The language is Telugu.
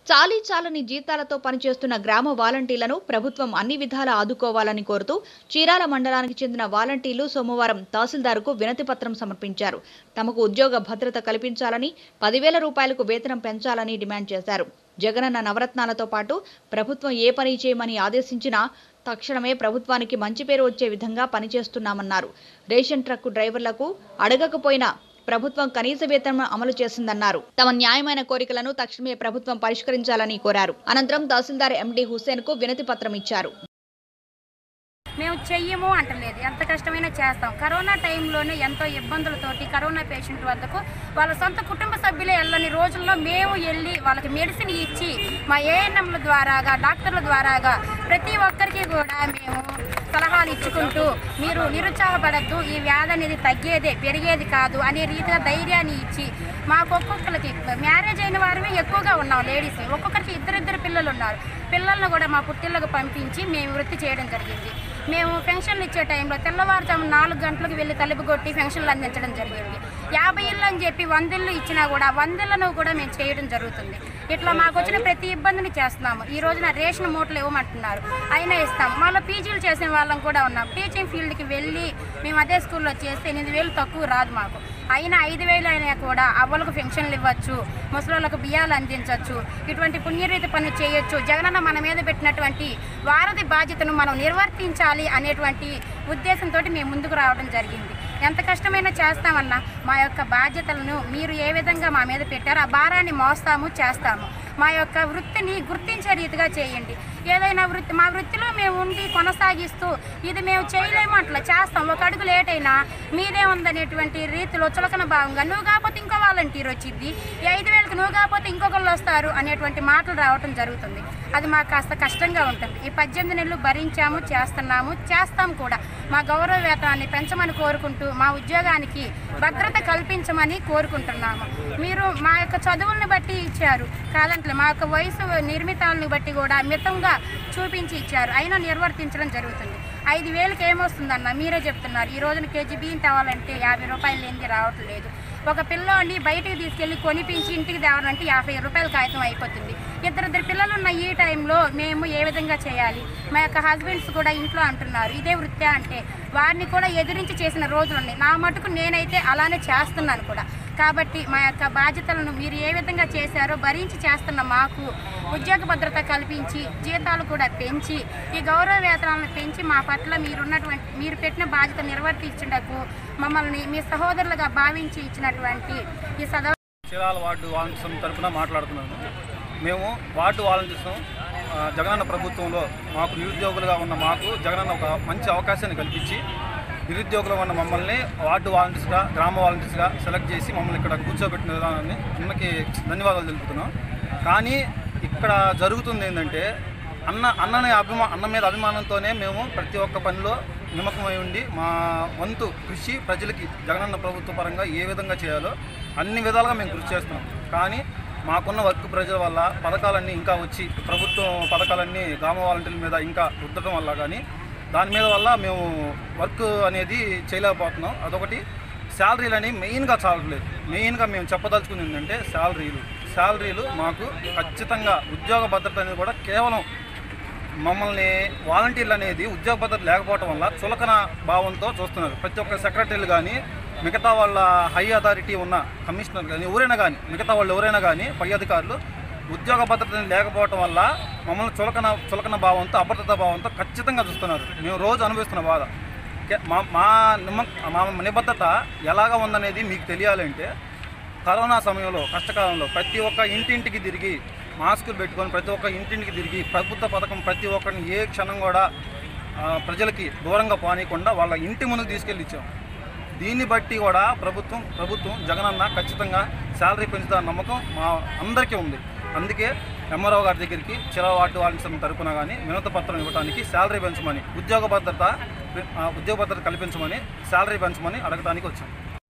చాలీ చాలని జీతాలతో పనిచేస్తున్న గ్రామ వాలంటీర్లను ప్రభుత్వం అన్ని విధాలా ఆదుకోవాలని కోరుతూ చీరాల మండలానికి చెందిన వాలంటీర్లు సోమవారం తహసీల్దార్కు వినతి పత్రం సమర్పించారు తమకు ఉద్యోగ భద్రత కల్పించాలని పదివేల రూపాయలకు వేతనం పెంచాలని డిమాండ్ చేశారు జగనన్న నవరత్నాలతో పాటు ప్రభుత్వం ఏ పని చేయమని ఆదేశించినా తక్షణమే ప్రభుత్వానికి మంచి పేరు వచ్చే విధంగా పనిచేస్తున్నామన్నారు రేషన్ ట్రక్కు డ్రైవర్లకు అడగకపోయినా ప్రభుత్వం కనీస వేతనం అమలు చేసిందన్నారు తమ న్యాయమైన కోరికలను తక్షణమే ప్రభుత్వం పరిష్కరించాలని కోరారు అనంతరం తహసీల్దార్ ఎండి హుస్సేన్ కు వినతి పత్రం ఇచ్చారు మేము చెయ్యము అంటలేదు ఎంత కష్టమైనా చేస్తాం కరోనా టైంలోనే ఎంతో ఇబ్బందులతోటి కరోనా పేషెంట్ వద్దకు వాళ్ళ సొంత కుటుంబ సభ్యులే వెళ్ళని రోజుల్లో మేము వెళ్ళి వాళ్ళకి మెడిసిన్ ఇచ్చి మా ఏఎన్ఎంల ద్వారాగా డాక్టర్ల ద్వారాగా ప్రతి ఒక్కరికి కూడా మేము సలహాలు ఇచ్చుకుంటూ మీరు నిరుత్సాహపడద్దు ఈ వ్యాధి అనేది తగ్గేదే పెరిగేది కాదు అనే రీతిగా ధైర్యాన్ని ఇచ్చి మాకు ఒక్కొక్కరికి మ్యారేజ్ అయిన వారమే ఎక్కువగా ఉన్నాం లేడీస్ ఒక్కొక్కరికి ఇద్దరిద్దరు పిల్లలు ఉన్నారు పిల్లలను కూడా మా పుట్టిళ్ళకు పంపించి మేము వృత్తి చేయడం జరిగింది మేము పెన్షన్లు ఇచ్చే టైంలో తెల్లవారుజాము నాలుగు గంటలకు వెళ్ళి తలుపు కొట్టి పెన్షన్లు అందించడం జరిగింది యాభై ఇళ్ళు అని చెప్పి వందిళ్ళు ఇచ్చినా కూడా వందిళ్ళను కూడా మేము చేయడం జరుగుతుంది ఇట్లా మాకు వచ్చిన ప్రతి ఇబ్బందిని చేస్తున్నాము ఈ రోజున రేషన్ మూటలు ఇవ్వమంటున్నారు అయినా ఇస్తాం మళ్ళీ పీజీలు చేసిన వాళ్ళం కూడా ఉన్నాం టీచింగ్ ఫీల్డ్కి వెళ్ళి మేము అదే స్కూల్లో చేస్తే ఎనిమిది వేలు తక్కువ రాదు మాకు అయినా ఐదు వేలు అయినా కూడా అవ్వలకు పెన్షన్లు ఇవ్వచ్చు ముసలోళ్ళకు బియ్యాలు అందించవచ్చు ఇటువంటి పుణ్యరీతి పని చేయొచ్చు జగనన్న మన మీద పెట్టినటువంటి వారధి బాధ్యతను మనం నిర్వర్తించాలి అనేటువంటి ఉద్దేశంతో మేము ముందుకు రావడం జరిగింది ఎంత కష్టమైనా చేస్తామన్నా మా యొక్క బాధ్యతలను మీరు ఏ విధంగా మా మీద పెట్టారో ఆ భారాన్ని మోస్తాము చేస్తాము మా యొక్క వృత్తిని గుర్తించే రీతిగా చేయండి ఏదైనా వృత్తి మా వృత్తిలో మేము ఉండి కొనసాగిస్తూ ఇది మేము చేయలేము అట్లా చేస్తాం ఒక అడుగు లేట్ అయినా మీదే ఉందనేటువంటి రీతిలో చులకన భాగంగా నువ్వు కాకపోతే ఇంకో వాలంటీర్ వచ్చింది ఈ ఐదు వేలకు నువ్వు కాకపోతే ఇంకొకళ్ళు వస్తారు అనేటువంటి మాటలు రావటం జరుగుతుంది అది మాకు కాస్త కష్టంగా ఉంటుంది ఈ పద్దెనిమిది నెలలు భరించాము చేస్తున్నాము చేస్తాం కూడా మా గౌరవ వేతనాన్ని పెంచమని కోరుకుంటూ మా ఉద్యోగానికి భద్రత కల్పించమని కోరుకుంటున్నాము మీరు మా యొక్క చదువుల్ని బట్టి ఇచ్చారు కాదంటే మా యొక్క వయసు నిర్మితాలను బట్టి కూడా మితంగా చూపించి ఇచ్చారు అయినా నిర్వర్తించడం జరుగుతుంది ఐదు వేలకి ఏమొస్తుందన్న మీరే చెప్తున్నారు ఈ రోజున కేజీ బియ్యం తేవాలంటే యాభై రూపాయలు లేనిది రావట్లేదు ఒక పిల్లోని బయటికి తీసుకెళ్ళి కొనిపించి ఇంటికి తేవాలంటే యాభై రూపాయల కాగితం అయిపోతుంది ఇద్దరిద్దరు పిల్లలు ఉన్న ఈ టైంలో మేము ఏ విధంగా చేయాలి మా యొక్క హస్బెండ్స్ కూడా ఇంట్లో అంటున్నారు ఇదే వృత్తి అంటే వారిని కూడా ఎదిరించి చేసిన రోజులు ఉన్నాయి నా మటుకు నేనైతే అలానే చేస్తున్నాను కూడా కాబట్టి మా యొక్క బాధ్యతలను మీరు ఏ విధంగా చేశారో భరించి చేస్తున్న మాకు ఉద్యోగ భద్రత కల్పించి జీతాలు కూడా పెంచి ఈ గౌరవ వేతనాలను పెంచి మా పట్ల మీరున్నటువంటి మీరు పెట్టిన బాధ్యత నిర్వర్తించుటకు మమ్మల్ని మీ సహోదరులుగా భావించి ఇచ్చినటువంటి ఈ సదవ చీరాల వార్డు వాలంటీర్స్ తరఫున మాట్లాడుతున్నాను మేము వార్డు వాలంటీర్స్ ఆ, జగనన్న ప్రభుత్వంలో మాకు నిరుద్యోగులుగా ఉన్న మాకు జగనన్న ఒక మంచి అవకాశాన్ని కల్పించి నిరుద్యోగులు ఉన్న మమ్మల్ని వార్డు వాలంటీర్స్గా గ్రామ వాలంటీర్స్గా సెలెక్ట్ చేసి మమ్మల్ని ఇక్కడ కూర్చోబెట్టిన విధానాన్ని అన్నకి ధన్యవాదాలు తెలుపుతున్నాం కానీ ఇక్కడ జరుగుతుంది ఏంటంటే అన్న అన్నని అభిమా అన్న మీద అభిమానంతోనే మేము ప్రతి ఒక్క పనిలో నిమగ్నమై ఉండి మా వంతు కృషి ప్రజలకి జగనన్న ప్రభుత్వ పరంగా ఏ విధంగా చేయాలో అన్ని విధాలుగా మేము కృషి చేస్తున్నాం కానీ మాకున్న వర్క్ ప్రజల వల్ల పథకాలన్నీ ఇంకా వచ్చి ప్రభుత్వం పథకాలన్నీ గ్రామ వాలంటీర్ల మీద ఇంకా రుద్దడం వల్ల కానీ దాని మీద వల్ల మేము వర్క్ అనేది చేయలేకపోతున్నాం అదొకటి శాలరీలు అనేవి మెయిన్గా చాలట్లేదు మెయిన్గా మేము చెప్పదలుచుకుంది ఏంటంటే శాలరీలు శాలరీలు మాకు ఖచ్చితంగా ఉద్యోగ భద్రత అనేది కూడా కేవలం మమ్మల్ని వాలంటీర్లు అనేది ఉద్యోగ భద్రత లేకపోవడం వల్ల చులకన భావంతో చూస్తున్నారు ప్రతి ఒక్క సెక్రటరీలు కానీ మిగతా వాళ్ళ హై అథారిటీ ఉన్న కమిషనర్ కానీ ఎవరైనా కానీ మిగతా వాళ్ళు ఎవరైనా కానీ పై అధికారులు ఉద్యోగ భద్రత అనేది లేకపోవడం వల్ల మమ్మల్ని చులకన చులకన భావంతో అభద్రతా భావంతో ఖచ్చితంగా చూస్తున్నారు మేము రోజు అనుభవిస్తున్న బాధ కే- మా మా నిమ్మ మా నిబద్ధత ఎలాగ ఉందనేది మీకు తెలియాలంటే కరోనా సమయంలో కష్టకాలంలో ప్రతి ఒక్క ఇంటింటికి తిరిగి మాస్కులు పెట్టుకొని ప్రతి ఒక్క ఇంటింటికి తిరిగి ప్రభుత్వ పథకం ప్రతి ఒక్కరిని ఏ క్షణం కూడా ఆ, ప్రజలకి దూరంగా పోనీయకుండా వాళ్ళ ఇంటి ముందుకు తీసుకెళ్ళి ఇచ్చాం దీన్ని బట్టి కూడా ప్రభుత్వం ప్రభుత్వం జగనన్న ఖచ్చితంగా శాలరీ పెంచుతారన్న నమ్మకం మా అందరికీ ఉంది అందుకే ఎంఆర్ఓ గారి దగ్గరికి చిరా వార్డు వాలంటీర్ల తరపున కానీ వినత పత్రం ఇవ్వడానికి శాలరీ పెంచమని ఉద్యోగ భద్రత ఆ, ఉద్యోగ భద్రత కల్పించమని శాలరీ పెంచమని అడగడానికి వచ్చాం